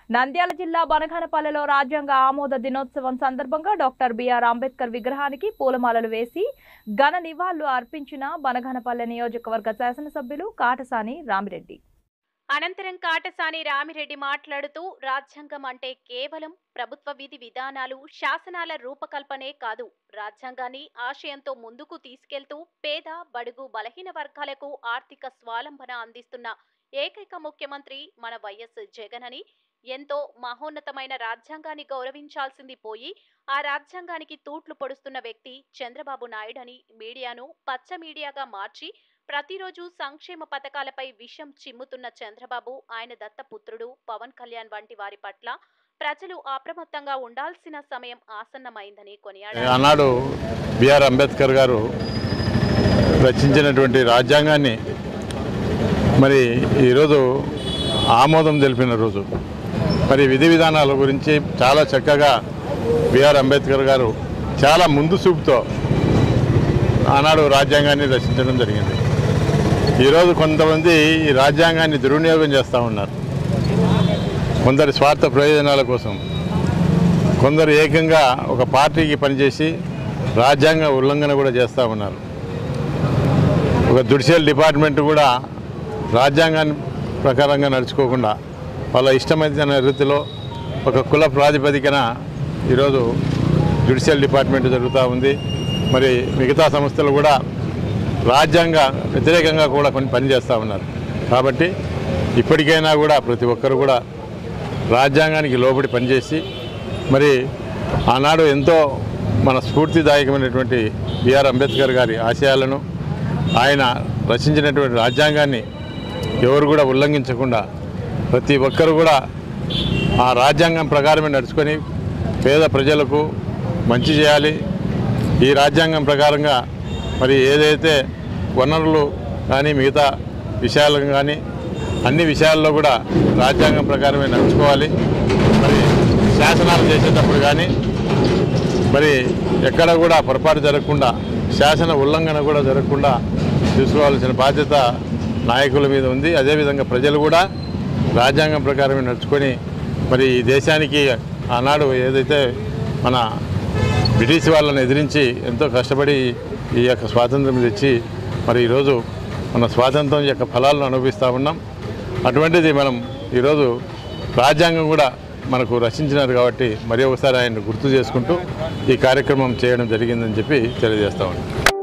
నంద్యాల జిల్లా బనగానపల్లెలో రాజ్యాంగ ఆమోద దినోత్సవం సందర్భంగా డాక్టర్ బిఆర్ అంబేద్కర్ విగ్రహానికి పూలమాలలు వేసి ఘన నివాళులు అర్పించిన బనగానపల్లె నియోజకవర్గ శాసనసభ్యులు కాటసాని రామిరెడ్డి అనంతరం కాటసాని రామిరెడ్డి మాట్లాడుతూ రాజ్యాంగం అంటే కేవలం ప్రభుత్వ విధి విధానాలు శాసనాల రూపకల్పనే కాదు రాజ్యాంగాన్ని ఆశయంతో ముందుకు తీసుకెళ్తూ పేద బడుగు బలహీన వర్గాలకు ఆర్థిక స్వాలంబన అందిస్తున్న ఏకైక ముఖ్యమంత్రి మన వైఎస్ జగన్ అని ఎంతో మహోన్నతమైన రాజ్యాంగాన్ని గౌరవించాల్సింది పోయి ఆ రాజ్యాంగానికి తూట్లు పొడుస్తున్న వ్యక్తి చంద్రబాబు నాయుడని మీడియాను పచ్చ మీడియాగా మార్చి ప్రతిరోజు సంక్షేమ పథకాలపై విషం చిమ్ముతున్న చంద్రబాబు ఆయన దత్తపుత్రుడు పవన్ కళ్యాణ్ వంటి వారి పట్ల ప్రజలు అప్రమత్తంగా ఉండాల్సిన సమయం ఆసన్నమైందని కొనియాడారు ఆనాడు బిఆర్ అంబేద్కర్ గారు రచించినటువంటి రాజ్యాంగాన్ని మరి ఈరోజు ఆమోదం తెలిపిన రోజు మరి విధి విధానాల గురించి చాలా చక్కగా బిఆర్ అంబేద్కర్ గారు చాలా ముందు చూపుతో ఆనాడు రాజ్యాంగాన్ని రచించడం జరిగింది ఈరోజు కొంతమంది ఈ రాజ్యాంగాన్ని దుర్వినియోగం చేస్తూ ఉన్నారు కొందరి స్వార్థ ప్రయోజనాల కోసం కొందరు ఏకంగా ఒక పార్టీకి పనిచేసి రాజ్యాంగ ఉల్లంఘన కూడా చేస్తూ ఉన్నారు ఒక జుడిషియల్ డిపార్ట్మెంట్ కూడా రాజ్యాంగాన్ని ప్రకారంగా నడుచుకోకుండా వాళ్ళ ఇష్టమైన రీతిలో ఒక కుల ప్రాతిపదికన ఈరోజు జుడిషియల్ డిపార్ట్మెంట్ జరుగుతూ ఉంది మరి మిగతా సంస్థలు కూడా రాజ్యాంగ వ్యతిరేకంగా కూడా కొన్ని పనిచేస్తూ ఉన్నారు కాబట్టి ఇప్పటికైనా కూడా ప్రతి ఒక్కరు కూడా రాజ్యాంగానికి లోబడి పనిచేసి మరి ఆనాడు ఎంతో మన స్ఫూర్తిదాయకమైనటువంటి బిఆర్ అంబేద్కర్ గారి ఆశయాలను ఆయన రచించినటువంటి రాజ్యాంగాన్ని ఎవరు కూడా ఉల్లంఘించకుండా ప్రతి ఒక్కరు కూడా ఆ రాజ్యాంగం ప్రకారమే నడుచుకొని పేద ప్రజలకు మంచి చేయాలి ఈ రాజ్యాంగం ప్రకారంగా మరి ఏదైతే వనరులు కానీ మిగతా విషయాలను కానీ అన్ని విషయాల్లో కూడా రాజ్యాంగం ప్రకారమే నడుచుకోవాలి మరి శాసనాలు చేసేటప్పుడు కానీ మరి ఎక్కడ కూడా పొరపాటు జరగకుండా శాసన ఉల్లంఘన కూడా జరగకుండా చూసుకోవాల్సిన బాధ్యత నాయకుల మీద ఉంది అదేవిధంగా ప్రజలు కూడా రాజ్యాంగం ప్రకారమే నడుచుకొని మరి ఈ దేశానికి ఆనాడు ఏదైతే మన బ్రిటిష్ వాళ్ళని ఎదిరించి ఎంతో కష్టపడి ఈ యొక్క స్వాతంత్రం తెచ్చి మరి ఈరోజు మన స్వాతంత్రం యొక్క ఫలాలను అనుభవిస్తూ ఉన్నాం అటువంటిది మనం ఈరోజు రాజ్యాంగం కూడా మనకు రచించినారు కాబట్టి మరి ఒకసారి ఆయన గుర్తు చేసుకుంటూ ఈ కార్యక్రమం చేయడం జరిగిందని చెప్పి తెలియజేస్తా ఉన్నాం